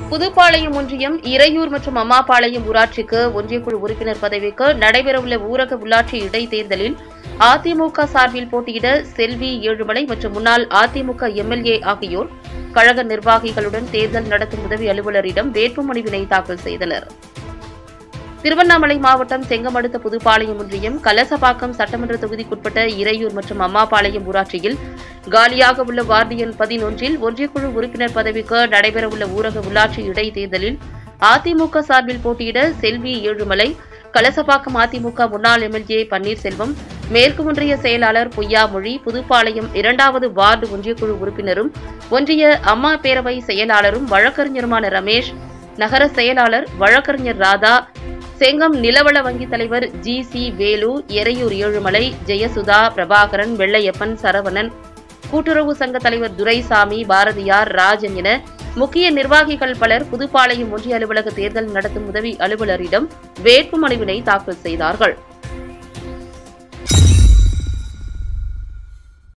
புதுப்பாளையம் ஒன்றியம் இறையூர் மற்றும் அம்மாபாளையம் ஊராட்சிக்கு ஒன்றியக்குழு உறுப்பினர் பதவிக்கு நடைபெறவுள்ள ஊரக உள்ளாட்சி இடைத்தேர்தலில் அதிமுக சார்பில் போட்டியிட செல்வி ஏழுமலை மற்றும் முன்னாள் அதிமுக எம்எல்ஏ ஆகியோர் கழக நிர்வாகிகளுடன் தேர்தல் நடத்தும் உதவி அலுவலரிடம் வேட்புமனுவினை தாக்கல் செய்தனர் திருவண்ணாமலை மாவட்டம் செங்கம் அடுத்த புதுப்பாளையம் ஒன்றியம் கலசபாக்கம் சட்டமன்ற தொகுதிக்குட்பட்ட இறையூர் மற்றும் அம்மாபாளையம் ஊராட்சியில் காலியாக உள்ள வார்டு எண் பதினொன்றில் ஒன்றியக்குழு உறுப்பினர் பதவிக்கு நடைபெறவுள்ள ஊரக உள்ளாட்சி இடைத்தேர்தலில் அதிமுக சார்பில் போட்டியிட செல்வி ஏழுமலை கலசபாக்கம் அதிமுக முன்னாள் எம்எல்ஏ பன்னீர்செல்வம் மேற்கு ஒன்றிய செயலாளர் பொய்யாமொழி புதுப்பாளையம் இரண்டாவது வார்டு ஒன்றியக்குழு உறுப்பினரும் ஒன்றிய அம்மா பேரவை செயலாளரும் வழக்கறிஞருமான ரமேஷ் நகர செயலாளர் வழக்கறிஞர் ராதா செங்கம் நிலவள வங்கி தலைவர் ஜி சி வேலு எறையூர் ஏழுமலை ஜெயசுதா பிரபாகரன் வெள்ளையப்பன் சரவணன் கூட்டுறவு சங்க தலைவர் துரைசாமி பாரதியார் ராஜன் என முக்கிய நிர்வாகிகள் பலர் புதுப்பாளையம் ஒன்றிய அலுவலக தேர்தல் நடத்தும் உதவி அலுவலரிடம் வேட்புமனுவினை தாக்கல் செய்தார்கள்